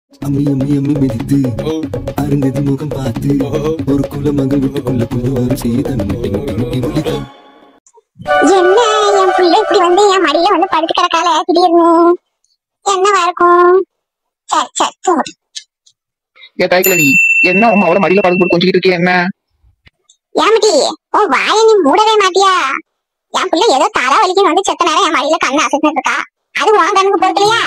அம்மி அம்மி அம்மி மிதித்து அருந்ததி முகம் பார்த்து ஒரு குலமகள் வீட்டுக்குள்ள கொண்டு வரும் சீதன் முட்டி முட்டி முட்டி முட்டிக்கும் என்ன என் பிள்ளை இப்படி வந்து என் மடியில வந்து படுத்து கிடக்கால திடீர்னு என்னவா இருக்கும் சரி சரி தூங்கு ஏ தாய்க்கிழவி என்ன உன் அவளை மடியில படுத்து போட்டு கொஞ்சிக்கிட்டு இருக்கே என்ன ஏமட்டி உன் வாயை நீ மூடவே மாட்டியா என் பிள்ளை ஏதோ தலை வலிக்கு வந்து செத்த நேரம் என் மடியில கண்ணு அசைட்டு இருக்கா அது உன் கண்ணுக்கு பொறுக்கலையா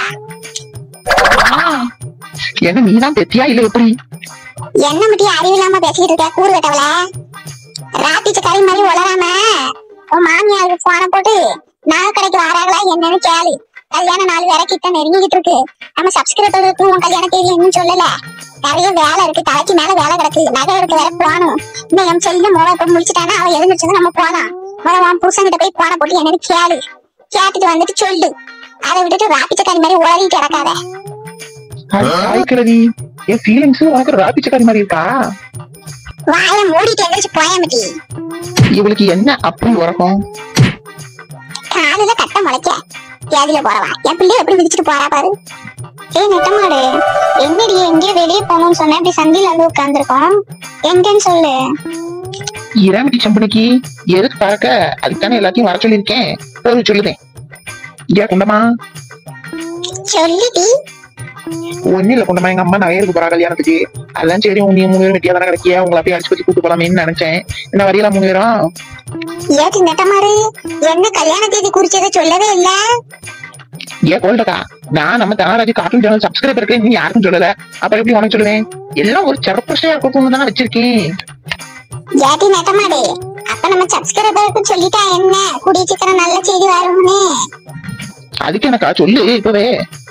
என்ன நீ தான் பெத்தியா இல்ல எப்படி என்ன மட்டி அறிவு இல்லாம பேசிக்கிட்டு இருக்க கூறு கட்டவல ராத்திச்ச கறி மாதிரி உளராம உன் மாமியாருக்கு போன போட்டு நான் கடைக்கு வராங்களா என்னன்னு கேளு கல்யாண நாள் வேற கிட்ட நெருங்கிக்கிட்டு இருக்கு நம்ம சப்ஸ்கிரைபருக்கு உன் கல்யாண தேதி இன்னும் சொல்லல நிறைய வேலை இருக்கு தலைக்கு மேல வேலை கிடக்கு நகை எடுக்க வேற போகணும் இன்னும் என் செல்ல மோளை இப்ப முடிச்சுட்டானா அவன் எழுந்திரிச்சது நம்ம போலாம் முதல்ல உன் புருஷன்கிட்ட போய் போன போட்டு என்னன்னு கேளு கேட்டுட்டு வந்துட்டு சொல்லு அதை விட்டுட்டு ராத்திச்ச கறி மாதிரி உளறிட்டு கிடக்காத தாய்க்கிழவி என் ஃபீலிங்ஸ் உனக்கு ராபிச்சக்காரி மாதிரி இருக்கா வாயை மூடிட்டு எந்திரிச்சு போயமட்டி இவளுக்கு என்ன அப்படி உறக்கம் காலையில கட்ட முளைக்க வியாதியில போறவா என் பிள்ளை எப்படி விதிச்சுட்டு போறா பாரு ஏய் நெட்டமாடு என்னடி எங்கேயோ வெளியே போகணும்னு சொன்ன இப்படி சந்தில வந்து உட்கார்ந்துருக்கோம் எங்கன்னு சொல்லு இராமட்டி சம்பனிக்கு எதுக்கு பறக்க அதுக்கான எல்லாத்தையும் வர சொல்லியிருக்கேன் போது சொல்லுதேன் ஏன் குண்டமா சொல்லிடி ஒன்னும் இல்ல குண்டமா எங்க அம்மா நகையருக்கு போறா கல்யாணத்துக்கு அதான் சரி உங்க மூணு பேரும் வெட்டியா தானே கிடைக்கியா உங்களை அப்படியே அடிச்சு பத்தி கூட்டு போலாமேன்னு நினைச்சேன் என்ன வரையலாம் மூணு பேரும் ஏடி நெட்டமாடு என்ன கல்யாண தேதி குறிச்சதை சொல்லவே இல்ல ஏன் கோல்டக்கா நான் நம்ம தனராஜ் கார்ட்டூன் சேனல் சப்ஸ்கிரைப் இருக்கேன் நீ யாருக்கும் சொல்லல அப்புறம் எப்படி உனக்கு சொல்லுவேன் எல்லாம் ஒரு சிறப்பசையா இருக்கட்டும் தானே வச்சிருக்கேன் ஏடி நெட்டமாடு அப்ப நம்ம சப்ஸ்கிரைபருக்கு சொல்லிட்டா என்ன கூடிய சீக்கிரம் நல்ல செய்தி வரும்னு அதுக்கு எனக்கா சொல்லு இப்பவே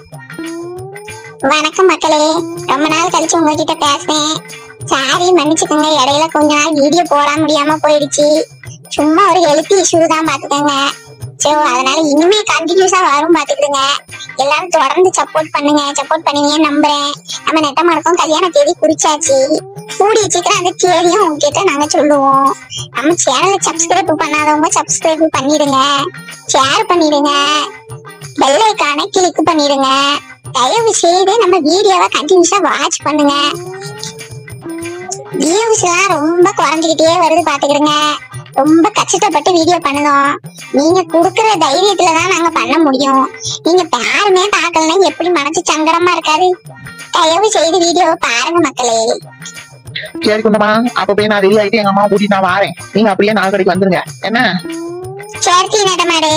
வணக்கம் மக்களே ரொம்ப நாள் கழிச்சு உங்ககிட்ட பேசினேன் சாரி மன்னிச்சுக்கோங்க இடையில கொஞ்ச நாள் வீடியோ போட முடியாம போயிடுச்சு சும்மா ஒரு ஹெல்த் இஷ்யூ தான் பாத்துக்கோங்க சோ அதனால இனிமே கண்டினியூஸா வரும் பாத்துக்கிடுங்க எல்லாரும் தொடர்ந்து சப்போர்ட் பண்ணுங்க சப்போர்ட் பண்ணுவீங்கன்னு நம்புறேன் நம்ம நெட்டமா இருக்கோம் கல்யாண தேதி குறிச்சாச்சு கூடிய சீக்கிரம் அந்த தேதியும் உங்ககிட்ட நாங்க சொல்லுவோம் நம்ம சேனலை சப்ஸ்கிரைப் பண்ணாதவங்க சப்ஸ்கிரைப் பண்ணிடுங்க ஷேர் பண்ணிடுங்க பெல் ஐக்கானை கிளிக் பண்ணிடுங்க தயவு செய்து நம்ம வீடியோவை கண்டினியூஸா வாட்ச் பண்ணுங்க வியூஸ் எல்லாம் ரொம்ப குறைஞ்சுக்கிட்டே வருது பாத்துக்கிடுங்க ரொம்ப கஷ்டப்பட்டு வீடியோ பண்ணுதோம் நீங்க குடுக்கிற தைரியத்துல தான் நாங்க பண்ண முடியும் நீங்க யாருமே பார்க்கலன்னா எப்படி மனசு சங்கடமா இருக்காது தயவு செய்து வீடியோவை பாருங்க மக்களே சரி குண்டமா அப்ப போய் நான் ரெடி ஆயிட்டு எங்க அம்மா கூட்டிட்டு நான் வரேன் நீங்க அப்படியே நாலு கடைக்கு வந்துருங்க என்ன சேர்த்தி நடமாடு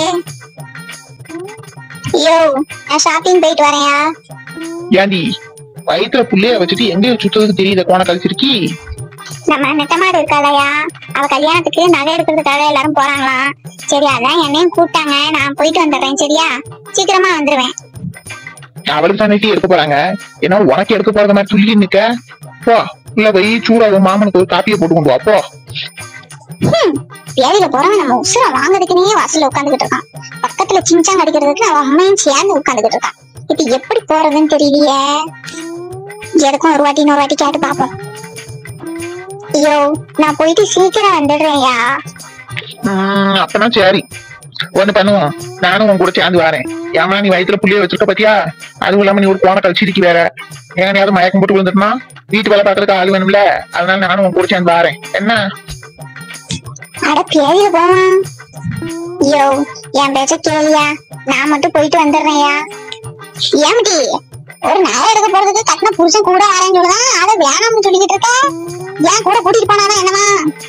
ஐயோ நான் ஷாப்பிங் போயிட்டு வரேன்யா ஏண்டி வயிற்றுல புள்ளைய வச்சுட்டு எங்க சுத்துறதுக்கு தெரியுத கோண கழிச்சிருக்கி நம்ம நெட்டமாடு இருக்காளையா அவ கல்யாணத்துக்கு நகை எடுக்கிறதுக்காக எல்லாரும் போறாங்களாம் சரி அதான் என்னையும் கூப்பிட்டாங்க நான் போயிட்டு வந்துடுறேன் சரியா சீக்கிரமா வந்துருவேன் அவளுக்கு தானே டீ எடுக்க போறாங்க ஏன்னா உனக்கு எடுக்க போறது மாதிரி துள்ளி நிக்க போ இல்ல போய் சூடாக மாமனுக்கு ஒரு காப்பியை போட்டு கொண்டு வா போ வேலையில போறவன் நம்ம உசுர வாங்குறதுக்குனே வாசல்ல உட்காந்துக்கிட்டு இருக்கான் பக்கத்துல சிங்சாங் அடிக்கிறதுக்கு அவன் அம்மையும் சேர்ந்து உட்காந்துக்கிட்டு இருக்கான் இப்ப எப்படி போறதுன்னு தெரியலையே எதுக்கும் ஒரு வாட்டி இன்னொரு வாட்டி கேட்டு பாப்போம் ஐயோ நான் போயிட்டு சீக்கிரம் வந்துடுறேன்யா உம் அப்பனா சரி ஒண்ணு பண்ணுவோம் நானும் உன் கூட சேர்ந்து வரேன் ஏமா நீ வயிற்றுல புள்ளைய வச்சிருக்க பாத்தியா அதுவும் இல்லாம நீ ஒரு கோண கழிச்சிருக்கி வேற எங்கனையாவது மயக்கம் போட்டு விழுந்துட்டுனா வீட்டு வேலை பாக்குறதுக்கு ஆள் வேணும்ல அதனால நானும் உன் கூட சேர்ந்து வரேன் என்ன அட பேதியில போவான் ஐயோ என் பேச்ச கேளியா நான் மட்டும் போயிட்டு வந்துடுறேன்யா ஏம்டி ஒரு நாய் எடுக்க போறதுக்கு கட்டின புருஷன் கூட வரேன்னு சொல்லுதான் அதை வேணாம்னு சொல்லிக்கிட்டு இருக்க ஏன் கூட கூட்டிட்டு போனானா என்னமா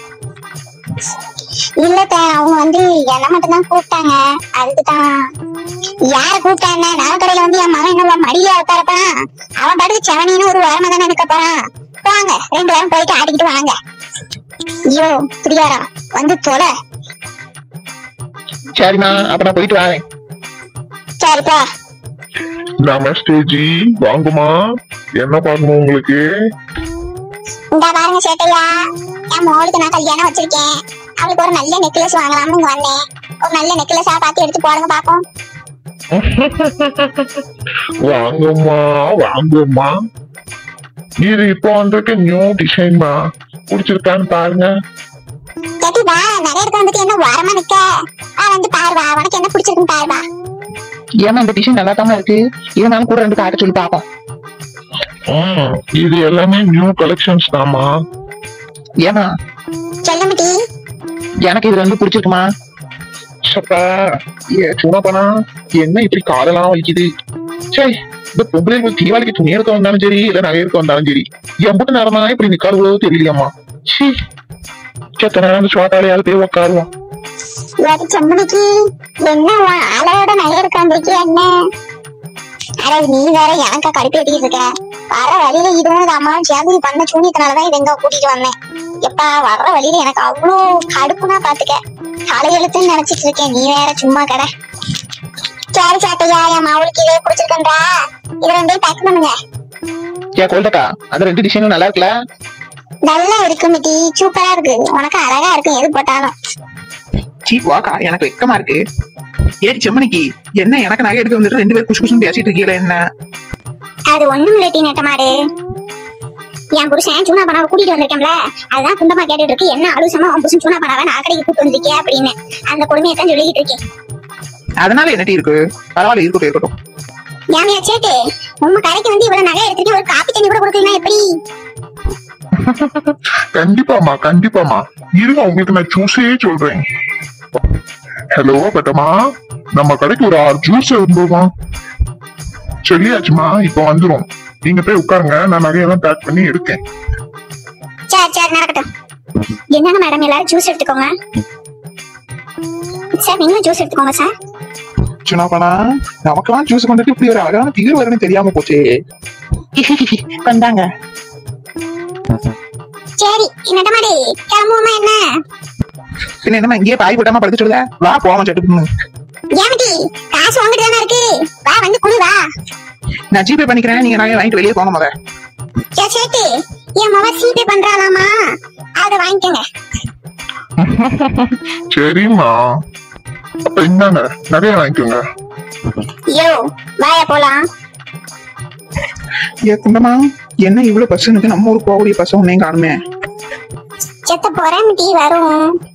இல்ல தே, அவங்க வந்து என்ன மட்டும் தான் கூப்பிட்டாங்க அதுக்கு தான் யார கூப்பிட்டாங்க நான் கடையில வந்து என் மகன் என்ன மடியில உட்காரப்பான் அவன் பாட்டுக்கு செவனின்னு ஒரு வாரமா தானே இருக்க போறான் வாங்க ரெண்டு வாரம் போயிட்டு ஆடிக்கிட்டு வாங்க ஐயோ பிரியாரா வந்து தொலை சரிம்மா அப்ப நான் போயிட்டு வரேன் சரிப்பா நமஸ்தே ஜி வாங்குமா என்ன பார்க்கணும் உங்களுக்கு இந்த பாருங்க சேட்டையா என் மோளுக்கு நான் கல்யாணம் வச்சிருக்கேன் அவளுக்கு ஒரு நல்ல நெக்லஸ் வாங்கலாம்னு இங்க வந்தேன் ஒரு நல்ல நெக்லஸா பார்த்து எடுத்து போடுங்க பாப்போம் வாங்கம்மா வாங்கம்மா இது இப்போ வந்திருக்க நியூ டிசைன்மா பிடிச்சிருக்கான்னு பாருங்க கேட்டி வா நிறைய இடத்துல வந்துட்டு என்ன வாரமா நிக்க ஆ வந்து பாரு வா உனக்கு என்ன பிடிச்சிருக்குன்னு பாரு வா ஏமா இந்த டிஷன் நல்லா தானே இருக்கு இருந்தாலும் கூட ரெண்டு காட்ட சொல்லி பாப்போம் ம், இது எல்லாமே நியூ கலெக்ஷன்ஸ் தாமா ஏமா செல்லமுட்டி எனக்கு இது வந்து பிடிச்சிருக்குமா சப்பா ஏ சும்மா பண்ணா என்ன இப்படி காலெல்லாம் வலிக்குது சரி இந்த பொம்பளைங்களுக்கு தீபாவளிக்கு துணி எடுக்க வந்தாலும் சரி இல்ல நகை எடுக்க வந்தாலும் சரி எம்பட்டு நேரம் தான் இப்படி நிக்காதுவோ தெரியலையாம்மா சி செத்த நேரம் அந்த சோட்டாலையாவது போய் உட்காருவோம் இல்லாட்டி செம்மணிக்கு என்ன உன் ஆளோட நகை எடுக்க வந்திருக்கிய என்ன அட நீ வேற எனக்கா கடுப்பு ஏத்திக்கிட்டு இருக்க வர வழியில இதுவும் அம்மாவும் சேர்ந்து பண்ண சூனியத்தினாலதான் இது எங்க கூட்டிட்டு வந்தேன் எப்பா வர்ற வழியில எனக்கு அவ்வளோ கடுப்புனா பாத்துக்க தலையெழுத்துன்னு நினைச்சிட்டு இருக்கேன் நீ வேற சும்மா கடை சரி சாட்டையா என் மாவுளுக்கு இதே பிடிச்சிருக்கன்றா இது ரெண்டையும் பேக் பண்ணுங்க ஏன் கொல்டக்கா அந்த ரெண்டு டிசைனும் நல்லா இருக்குல்ல நல்லா இருக்கு மிட்டி சூப்பரா இருக்கு உனக்கு அழகா இருக்கு எது போட்டாலும் சீ வாக்கா எனக்கு வெக்கமா இருக்கு ஏடி செம்மணிக்கு என்ன எனக்கு நகை எடுக்க வந்துட்டு ரெண்டு பேரும் குசு குசுன்னு பேசிட்டு இருக்கீங்களா என்ன அது ஒண்ணும் இல்ல டீ நெட்டமாடு என் புருஷன் சூனா பண்ணாவை கூட்டிட்டு வந்திருக்கேன்ல அதுதான் குண்டமா கேட்டுட்டு இருக்கு என்ன அலுசமா உன் புருஷன் சூனா பண்ணாவை நான் கடைக்கு கூட்டு வந்திருக்கியா அப்படின்னு அந்த கொடுமையை தான் சொல்லிக்கிட்டு இருக்கேன் அதனால என்னட்டி இருக்கு பரவாயில்ல இருக்கட்டும் இருக்கட்டும் ஏமியா சேட்டு உங்க கடைக்கு வந்து இவ்வளவு நகை எடுத்துட்டு ஒரு காப்பி தண்ணி கூட கொடுக்கலாம் எப்படி கண்டிப்பாமா கண்டிப்பாமா இருங்க உங்களுக்கு நான் ஜூஸே சொல்றேன் ஹலோ பட்டமா நம்ம கடைக்கு ஒரு ஆறு ஜூஸ் இருந்தோமா சொல்லியாச்சுமா இப்போ வந்துரும் நீங்க போய் உட்காருங்க நான் நகையெல்லாம் பேக் பண்ணி எடுக்கேன் சரி சரி நடக்கட்டும் என்னங்க மேடம் எல்லாரும் ஜூஸ் எடுத்துக்கோங்க சார் நீங்களும் ஜூஸ் எடுத்துக்கோங்க சார் சின்ன பண்ணா நமக்கெல்லாம் ஜூஸ் கொண்டுட்டு இப்படி ஒரு அழகான தீர் வரும்னு தெரியாம போச்சே வந்தாங்க சரி நெட்டமாடு கிளம்புவோமா என்ன பின்ன என்னமா இங்கேயே பாய் போட்டாம படுத்து சொல்லுத வா போவாம சட்டு ஏமிட்டி காசு வாங்கிட்டு தானே இருக்கு வா வந்து குடு வா நான் ஜிபே பண்ணிக்கிறேன் நீங்க நகையை வாங்கிட்டு வெளியே போங்க முத ஏ சேட்டு என் மவ ஜிபே பண்றாளாமா அதை வாங்கிக்கோங்க சரிம்மா அப்ப என்னங்க நிறைய வாங்கிக்கோங்க யோ வாயா போலாம் ஏ குண்டமா என்ன இவ்வளவு பர்சனுக்கு நம்ம ஊருக்கு போகக்கூடிய பசங்க ஒன்னையும் காணுமே செத்த போறேன் டீ வரும்